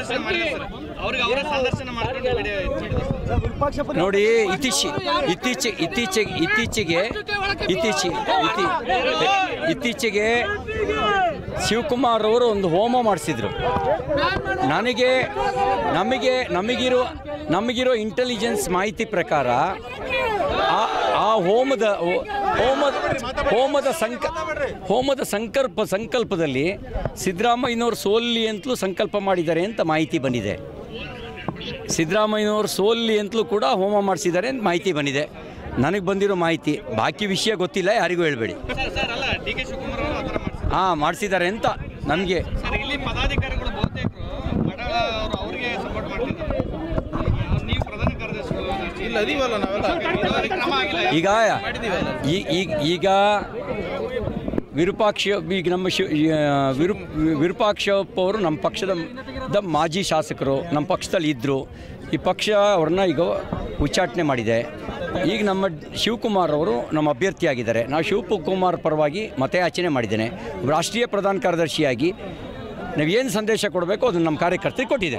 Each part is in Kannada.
ಪ್ರದರ್ಶನ ಮಾಡಿದ್ರು ಸರ್ ಅವ್ರಿಗೆ ಅವರೇ ಸಂದರ್ಶನ ಮಾಡ್ಕೊಂಡು ವಿಡಿಯೋ ಮಾಡಿದ್ರು ನೋಡಿ ಇತ್ತೀಚೆ ಇತ್ತೀಚೆ ಇತ್ತೀಚೆಗೆ ಇತ್ತೀಚೆಗೆ ಇತ್ತೀಚೆ ಇತ್ತೀ ಇತ್ತೀಚೆಗೆ ಶಿವಕುಮಾರ್ ಅವರು ಒಂದು ಹೋಮ ಮಾಡಿಸಿದ್ರು ನನಗೆ ನಮಗೆ ನಮಗಿರೋ ನಮಗಿರೋ ಇಂಟೆಲಿಜೆನ್ಸ್ ಮಾಹಿತಿ ಪ್ರಕಾರ ಆ ಆ ಹೋಮದ ಹೋಮದ ಹೋಮದ ಸಂಕ ಹೋಮದ ಸಂಕಲ್ಪ ಸಂಕಲ್ಪದಲ್ಲಿ ಸಿದ್ದರಾಮಯ್ಯನವ್ರು ಸೋಲ್ಲಿ ಅಂತಲೂ ಸಂಕಲ್ಪ ಮಾಡಿದ್ದಾರೆ ಅಂತ ಮಾಹಿತಿ ಬಂದಿದೆ ಸಿದ್ದರಾಮಯ್ಯನವರು ಸೋಲ್ಲಿ ಅಂತಲೂ ಕೂಡ ಹೋಮ ಮಾಡಿಸಿದ್ದಾರೆ ಅಂತ ಮಾಹಿತಿ ಬಂದಿದೆ ನನಗೆ ಬಂದಿರೋ ಮಾಹಿತಿ ಬಾಕಿ ವಿಷಯ ಗೊತ್ತಿಲ್ಲ ಯಾರಿಗೂ ಹೇಳಬೇಡಿ ಸರ್ ಸರ್ ಅಲ್ಲ ಡಿ ಕೆ ಶಿವಕುಮಾರ್ ಅವರು ಆ ಥರ ಮಾಡ್ತಾರೆ ಹಾಂ ಮಾಡಿಸಿದ್ದಾರೆ ಅಂತ ನಮಗೆ ಸರ್ ಇಲ್ಲಿ ಪದಾಧಿಕಾರಿಗಳು ಬಹುತೇಕರು ಮಡಳ ಅವರು ಅವ್ರಿಗೆ ಸಪೋರ್ಟ್ ಮಾಡ್ತಿದ್ದಾರೆ ನೀವು ಪ್ರಧಾನ ಕಾರ್ಯದರ್ಶಿಗಳು ಇಲ್ಲ ಅದೀವಲ್ಲ ನಾವೆಲ್ಲ ಕ್ರಮ ಆಗಿಲ್ಲ ಈಗ ಈ- ಈಗ ಈಗ ವಿರೂಪಾಕ್ಷ ಈಗ ನಮ್ಮ ಶಿವ ವಿರು ವಿರೂಪಾಕ್ಷಪ್ಪ ಅವರು ನಮ್ಮ ಪಕ್ಷದ ದ ಮಾಜಿ ಶಾಸಕರು ನಮ್ಮ ಪಕ್ಷದಲ್ಲಿ ಇದ್ದರು ಈ ಪಕ್ಷ ಅವ್ರನ್ನ ಈಗ ಉಚ್ಚಾಟನೆ ಮಾಡಿದೆ ಈಗ ನಮ್ಮ ಶಿವಕುಮಾರ್ ಅವರು ನಮ್ಮ ಅಭ್ಯರ್ಥಿಯಾಗಿದ್ದಾರೆ ನಾವು ಶಿವಕುಮಾರ್ ಪರವಾಗಿ ಮತಯಾಚನೆ ಮಾಡಿದ್ದೇನೆ ರಾಷ್ಟ್ರೀಯ ಪ್ರಧಾನ ಕಾರ್ಯದರ್ಶಿಯಾಗಿ ನಾವೇನು ಸಂದೇಶ ಕೊಡಬೇಕು ಅದನ್ನು ನಮ್ಮ ಕಾರ್ಯಕರ್ತರಿಗೆ ಕೊಟ್ಟಿದೆ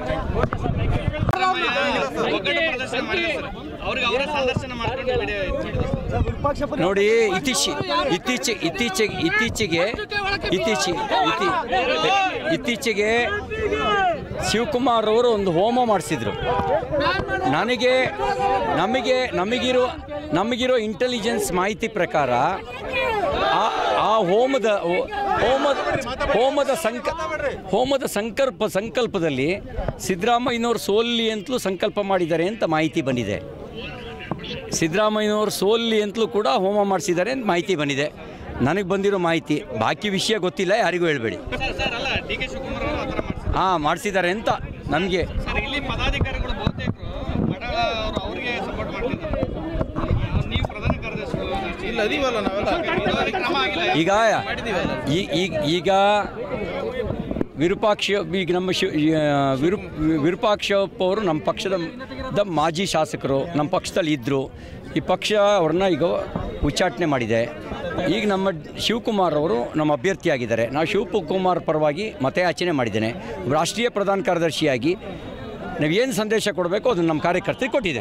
ಒಗ್ಗಟ್ಟು ಪ್ರದರ್ಶನ ಮಾಡಿದ್ರು ಸರ್ ಅವ್ರಿಗೆ ಅವರೇ ಸಂದರ್ಶನ ಮಾಡ್ಕೊಂಡು ವಿಡಿಯೋ ಮಾಡಿದ್ರು ನೋಡಿ ಇತ್ತೀಚೆ ಇತ್ತೀಚೆ ಇತ್ತೀಚೆಗೆ ಇತ್ತೀಚೆಗೆ ಇತ್ತೀಚೆ ಇತ್ತೀ ಇತ್ತೀಚೆಗೆ ಶಿವಕುಮಾರ್ ಅವರು ಒಂದು ಹೋಮ ಮಾಡಿಸಿದ್ರು ನನಗೆ ನಮಗೆ ನಮಗಿರೋ ನಮಗಿರೋ ಇಂಟೆಲಿಜೆನ್ಸ್ ಮಾಹಿತಿ ಪ್ರಕಾರ ಆ ಆ ಹೋಮದ ಹೋಮದ ಹೋಮದ ಸಂಕ ಹೋಮದ ಸಂಕಲ್ಪ ಸಂಕಲ್ಪದಲ್ಲಿ ಸಿದ್ದರಾಮಯ್ಯನವ್ರು ಸೋಲ್ಲಿ ಅಂತಲೂ ಸಂಕಲ್ಪ ಮಾಡಿದ್ದಾರೆ ಅಂತ ಮಾಹಿತಿ ಬಂದಿದೆ ಸಿದ್ದರಾಮಯ್ಯನವರು ಸೋಲ್ಲಿ ಅಂತಲೂ ಕೂಡ ಹೋಮ ಮಾಡಿಸಿದ್ದಾರೆ ಅಂತ ಮಾಹಿತಿ ಬಂದಿದೆ ನನಗೆ ಬಂದಿರೋ ಮಾಹಿತಿ ಬಾಕಿ ವಿಷಯ ಗೊತ್ತಿಲ್ಲ ಯಾರಿಗೂ ಹೇಳಬೇಡಿ ಸರ್ ಸರ್ ಅಲ್ಲ ಡಿ ಕೆ ಶಿವಕುಮಾರ್ ಅವರು ಆ ಥರ ಮಾಡ್ತಾರೆ ಹಾಂ ಮಾಡಿಸಿದ್ದಾರೆ ಅಂತ ನಮಗೆ ಸರ್ ಇಲ್ಲಿ ಪದಾಧಿಕಾರಿಗಳು ಬಹುತೇಕರು ಮಡಳ ಅವರು ಅವ್ರಿಗೆ ಸಪೋರ್ಟ್ ಮಾಡ್ತಿದ್ದಾರೆ ನೀವು ಪ್ರಧಾನ ಕಾರ್ಯದರ್ಶಿಗಳು ಇಲ್ಲ ಅದೀವಲ್ಲ ನಾವೆಲ್ಲ ಕ್ರಮ ಆಗಿಲ್ಲ ಈಗ ಈ- ಈಗ ಈಗ ವಿರೂಪಾಕ್ಷ ಈಗ ನಮ್ಮ ಶಿವ ವಿರು ವಿರೂಪಾಕ್ಷಪ್ಪ ಅವರು ನಮ್ಮ ಪಕ್ಷದ ದ ಮಾಜಿ ಶಾಸಕರು ನಮ್ಮ ಪಕ್ಷದಲ್ಲಿ ಇದ್ದರು ಈ ಪಕ್ಷ ಅವ್ರನ್ನ ಈಗ ಉಚ್ಚಾಟನೆ ಮಾಡಿದೆ ಈಗ ನಮ್ಮ ಶಿವಕುಮಾರ್ ಅವರು ನಮ್ಮ ಅಭ್ಯರ್ಥಿಯಾಗಿದ್ದಾರೆ ನಾವು ಶಿವಕುಮಾರ್ ಪರವಾಗಿ ಮತಯಾಚನೆ ಮಾಡಿದ್ದೇನೆ ರಾಷ್ಟ್ರೀಯ ಪ್ರಧಾನ ಕಾರ್ಯದರ್ಶಿಯಾಗಿ ನಾವೇನು ಸಂದೇಶ ಕೊಡಬೇಕು ಅದನ್ನು ನಮ್ಮ ಕಾರ್ಯಕರ್ತರಿಗೆ ಕೊಟ್ಟಿದೆ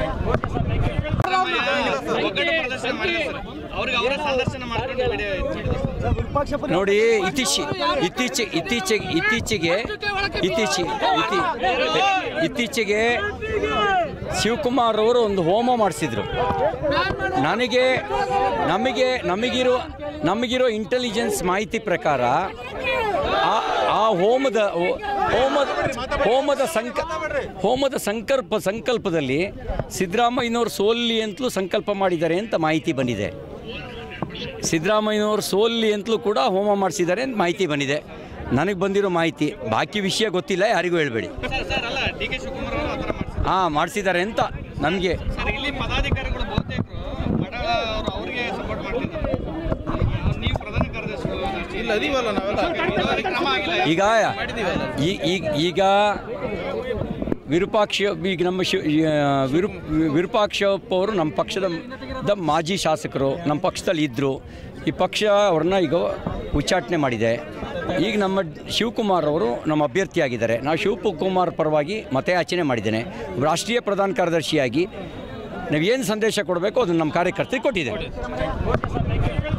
ಒಗ್ಗಟ್ಟು ಪ್ರದರ್ಶನ ಮಾಡಿದ್ರು ಸರ್ ಅವ್ರಿಗೆ ಅವರೇ ಸಂದರ್ಶನ ಮಾಡ್ಕೊಂಡು ವಿಡಿಯೋ ಮಾಡಿದ್ರು ನೋಡಿ ಇತ್ತೀಚೆ ಇತ್ತೀಚೆ ಇತ್ತೀಚೆಗೆ ಇತ್ತೀಚೆಗೆ ಇತ್ತೀಚೆ ಇತ್ತೀ ಇತ್ತೀಚೆಗೆ ಶಿವಕುಮಾರ್ ಅವರು ಒಂದು ಹೋಮ ಮಾಡಿಸಿದ್ರು ನನಗೆ ನಮಗೆ ನಮಗಿರೋ ನಮಗಿರೋ ಇಂಟೆಲಿಜೆನ್ಸ್ ಮಾಹಿತಿ ಪ್ರಕಾರ ಆ ಆ ಹೋಮದ ಹೋಮದ ಹೋಮದ ಸಂಕ ಹೋಮದ ಸಂಕಲ್ಪ ಸಂಕಲ್ಪದಲ್ಲಿ ಸಿದ್ದರಾಮಯ್ಯನವರು ಸೋಲ್ಲಿ ಅಂತಲೂ ಸಂಕಲ್ಪ ಮಾಡಿದ್ದಾರೆ ಅಂತ ಮಾಹಿತಿ ಬಂದಿದೆ ಸಿದ್ದರಾಮಯ್ಯನವರು ಸೋಲ್ಲಿ ಅಂತಲೂ ಕೂಡ ಹೋಮ ಮಾಡಿಸಿದ್ದಾರೆ ಅಂತ ಮಾಹಿತಿ ಬಂದಿದೆ ನನಗೆ ಬಂದಿರೋ ಮಾಹಿತಿ ಬಾಕಿ ವಿಷಯ ಗೊತ್ತಿಲ್ಲ ಯಾರಿಗೂ ಹೇಳಬೇಡಿ ಸರ್ ಸರ್ ಅಲ್ಲ ಡಿ ಕೆ ಶಿವಕುಮಾರ್ ಅವರು ಆ ಥರ ಮಾಡ್ತಾರೆ ಹಾಂ ಮಾಡಿಸಿದ್ದಾರೆ ಅಂತ ನಮಗೆ ಸರ್ ಇಲ್ಲಿ ಪದಾಧಿಕಾರಿಗಳು ಬಹುತೇಕರು ಮಡಳ ಅವರು ಅವ್ರಿಗೆ ಸಪೋರ್ಟ್ ಮಾಡ್ತಿದ್ದಾರೆ ನೀವು ಪ್ರಧಾನ ಕಾರ್ಯದರ್ಶಿಗಳು ಇಲ್ಲ ಅದೀವಲ್ಲ ನಾವೆಲ್ಲ ಕ್ರಮ ಆಗಿಲ್ಲ ಈಗ ಈ- ಈಗ ಈಗ ವಿರೂಪಾಕ್ಷ ಈಗ ನಮ್ಮ ಶಿವ ವಿರು ವಿರೂಪಾಕ್ಷಪ್ಪ ಅವರು ನಮ್ಮ ಪಕ್ಷದ ದ ಮಾಜಿ ಶಾಸಕರು ನಮ್ಮ ಪಕ್ಷದಲ್ಲಿ ಇದ್ದರು ಈ ಪಕ್ಷ ಅವ್ರನ್ನ ಈಗ ಉಚ್ಚಾಟನೆ ಮಾಡಿದೆ ಈಗ ನಮ್ಮ ಶಿವಕುಮಾರ್ ಅವರು ನಮ್ಮ ಅಭ್ಯರ್ಥಿಯಾಗಿದ್ದಾರೆ ನಾವು ಶಿವಕುಮಾರ್ ಪರವಾಗಿ ಮತಯಾಚನೆ ಮಾಡಿದ್ದೇನೆ ರಾಷ್ಟ್ರೀಯ ಪ್ರಧಾನ ಕಾರ್ಯದರ್ಶಿಯಾಗಿ ನಾವೇನು ಸಂದೇಶ ಕೊಡಬೇಕು ಅದನ್ನು ನಮ್ಮ ಕಾರ್ಯಕರ್ತರಿಗೆ ಕೊಟ್ಟಿದೆ